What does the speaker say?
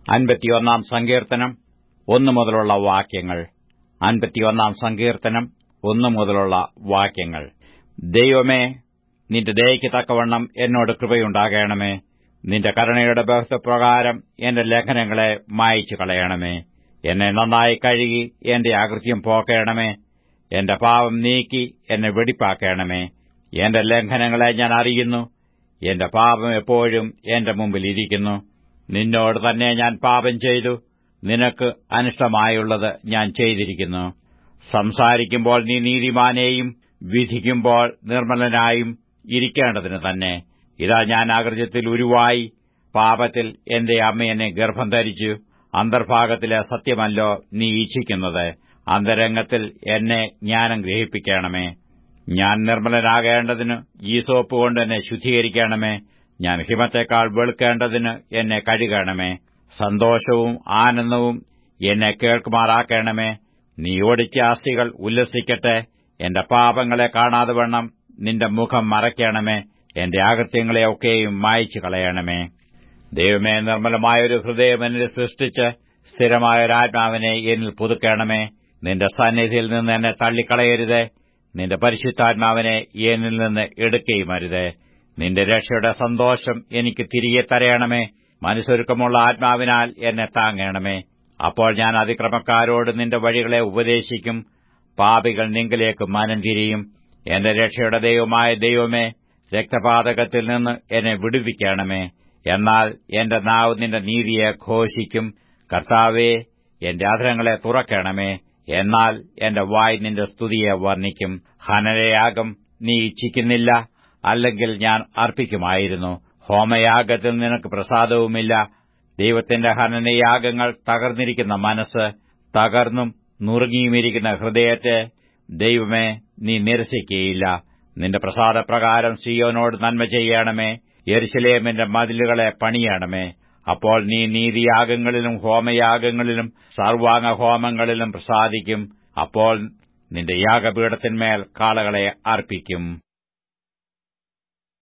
അൻപത്തിയൊന്നാം സങ്കീർത്തനം ഒന്നു മുതലുള്ള വാക്യങ്ങൾ അൻപത്തിയൊന്നാം സങ്കീർത്തനം ഒന്നു മുതലുള്ള വാക്യങ്ങൾ ദൈവമേ നിന്റെ ദയയ്ക്ക് തക്കവണ്ണം എന്നോട് കൃപയുണ്ടാകണമേ നിന്റെ കരുണയുടെ ബഹുത്വപ്രകാരം എന്റെ ലംഘനങ്ങളെ മായിച്ചു കളയണമേ എന്നെ നന്നായി കഴുകി എന്റെ അകൃത്യം പോക്കണമേ എന്റെ പാപം നീക്കി എന്നെ വെടിപ്പാക്കണമേ എന്റെ ലംഘനങ്ങളെ ഞാൻ അറിയുന്നു എന്റെ പാപം എപ്പോഴും എന്റെ മുമ്പിൽ ഇരിക്കുന്നു നിന്നോട് തന്നെ ഞാൻ പാപം ചെയ്തു നിനക്ക് അനിഷ്ടമായുള്ളത് ഞാൻ ചെയ്തിരിക്കുന്നു സംസാരിക്കുമ്പോൾ നീ നീതിമാനെയും വിധിക്കുമ്പോൾ നിർമ്മലനായും ഇരിക്കേണ്ടതിന് തന്നെ ഇതാ ഞാൻ അകൃത്യത്തിൽ ഉരുവായി പാപത്തിൽ എന്റെ അമ്മ എന്നെ ഗർഭം ധരിച്ചു അന്തർഭാഗത്തിലെ സത്യമല്ലോ നീ ഇച്ഛിക്കുന്നത് അന്തരംഗത്തിൽ എന്നെ ജ്ഞാനം ഗ്രഹിപ്പിക്കണമേ ഞാൻ നിർമ്മലനാകേണ്ടതിന് ഈ സോപ്പ് കൊണ്ട് എന്നെ ശുദ്ധീകരിക്കണമേ ഞാൻ ഹിമത്തേക്കാൾ വെളുക്കേണ്ടതിന് എന്നെ കഴുകണമേ സന്തോഷവും ആനന്ദവും എന്നെ കേൾക്കുമാറാക്കണമേ നീ ഓടിച്ച അസ്ഥികൾ ഉല്ലസിക്കട്ടെ എന്റെ പാപങ്ങളെ കാണാതെ വണ്ണം നിന്റെ മുഖം മറയ്ക്കണമേ എന്റെ അകൃത്യങ്ങളെയൊക്കെയും മായ്ച്ചു കളയണമേ ദൈവമേ നിർമ്മലമായൊരു ഹൃദയം എന്നിൽ സൃഷ്ടിച്ച് സ്ഥിരമായൊരാത്മാവിനെ എന്നിൽ പുതുക്കണമേ നിന്റെ സന്നിധിയിൽ നിന്ന് എന്നെ തള്ളിക്കളയരുതേ നിന്റെ പരിശുദ്ധാത്മാവിനെ എന്നിൽ നിന്ന് എടുക്കുകയുമരുതേ നിന്റെ രക്ഷയുടെ സന്തോഷം എനിക്ക് തിരികെ തരയണമേ മനസ്സൊരുക്കമുള്ള ആത്മാവിനാൽ എന്നെ താങ്ങണമേ അപ്പോൾ ഞാൻ അതിക്രമക്കാരോട് നിന്റെ വഴികളെ ഉപദേശിക്കും പാപികൾ നിങ്കിലേക്ക് മനം തിരിയും എന്റെ രക്ഷയുടെ ദൈവമായ ദൈവമേ രക്തപാതകത്തിൽ നിന്ന് എന്നെ വിടുവിക്കണമേ എന്നാൽ എന്റെ നാവ് നിന്റെ നീതിയെ ഘോഷിക്കും കർത്താവേ എന്റെ അധരങ്ങളെ തുറക്കണമേ എന്നാൽ എന്റെ വായ് നിന്റെ സ്തുതിയെ വർണ്ണിക്കും ഹനനയാഗം നീ ഇച്ഛിക്കുന്നില്ല അല്ലെങ്കിൽ ഞാൻ അർപ്പിക്കുമായിരുന്നു ഹോമയാഗത്തിൽ നിനക്ക് പ്രസാദവുമില്ല ദൈവത്തിന്റെ ഹനനയാഗങ്ങൾ തകർന്നിരിക്കുന്ന മനസ്സ് തകർന്നും നുറുങ്ങിയുമിരിക്കുന്ന ഹൃദയത്തെ ദൈവമേ നീ നിരസിക്കുകയില്ല നിന്റെ പ്രസാദപ്രകാരം സിയോനോട് നന്മ ചെയ്യണമേ യെരുശലേമിന്റെ മതിലുകളെ പണിയണമേ അപ്പോൾ നീ നീതിയാഗങ്ങളിലും ഹോമയാഗങ്ങളിലും സർവാംഗ ഹോമങ്ങളിലും പ്രസാദിക്കും അപ്പോൾ നിന്റെ യാഗപീഠത്തിന്മേൽ കാളകളെ അർപ്പിക്കും